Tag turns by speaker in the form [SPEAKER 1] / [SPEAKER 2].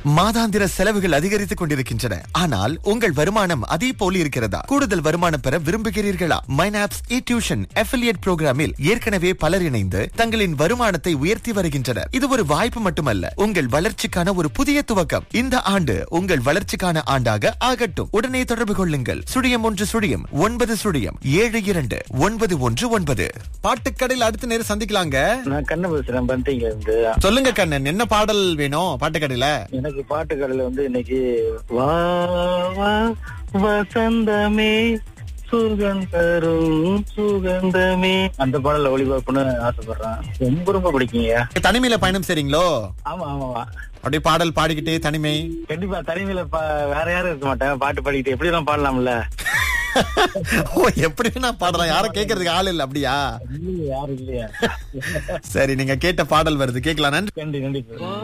[SPEAKER 1] மாதாந்திர செலவுகள் அதிகரித்துக் கொண்டிருக்கின்றன ஆனால் உங்கள் வருமானம் அதே போல் இருக்கிறதா கூடுதல் வருமானம் பெற விரும்புகிறீர்களா மைனாப்ஸ் இ டியூஷன் அஃபிலியேட் புரோகிராமில் ஏற்கனவே பலர் இணைந்து தங்களின் வருமானத்தை உயர்த்தி வருகின்றனர் இது ஒரு வாய்ப்பு மட்டுமல்ல உங்கள் வளர்ச்சிக்கான ஒரு புதிய துவக்கம் இந்த ஆண்டு உங்கள் வளர்ச்சிக்கான ஆண்டாக ஆகட்டும் உடனே தொடர்பு கொள்ளுங்கள் சுழியம் ஒன்று சுழியம் ஒன்பது சுழியம் ஏழு இரண்டு ஒன்பது ஒன்று ஒன்பது பாட்டுக்கடையில் அடுத்த நேரம் சந்திக்கலாங்க
[SPEAKER 2] நான் கண்ணு பேசுறேன் பந்தீங்க இருந்து
[SPEAKER 1] சொல்லுங்க கண்ணன் என்ன பாடல் வேணும் பாட்டுக்கடையில
[SPEAKER 2] எனக்கு பாட்டுக்கடையில வந்து இன்னைக்கு வா வா வசந்தமே சுகந்தரும் சுகந்தமே அந்த பாடல ஒளிபரப்புன்னு ஆசைப்படுறேன் ரொம்ப ரொம்ப பிடிக்குங்க
[SPEAKER 1] தனிமையில பயணம் செய்றீங்களோ
[SPEAKER 2] ஆமா ஆமாவா
[SPEAKER 1] அப்படியே பாடல் பாடிக்கிட்டே தனிமை
[SPEAKER 2] கண்டிப்பா தனிமையில பா- வேற யாரும் இருக்க மாட்டேன் பாட்டு பாடிக்கிட்டு எப்படி எல்லாம் பாடலாம்ல
[SPEAKER 1] ஓ எப்படி நான் பாடலாம் யாரும் கேக்குறதுக்கு ஆள் இல்ல அப்படியா
[SPEAKER 2] இல்லையா யாரும் இல்லையா
[SPEAKER 1] சரி நீங்க கேட்ட பாடல் வருது கேட்கலாம் நன்றி
[SPEAKER 2] கண்டி கண்டிப்பா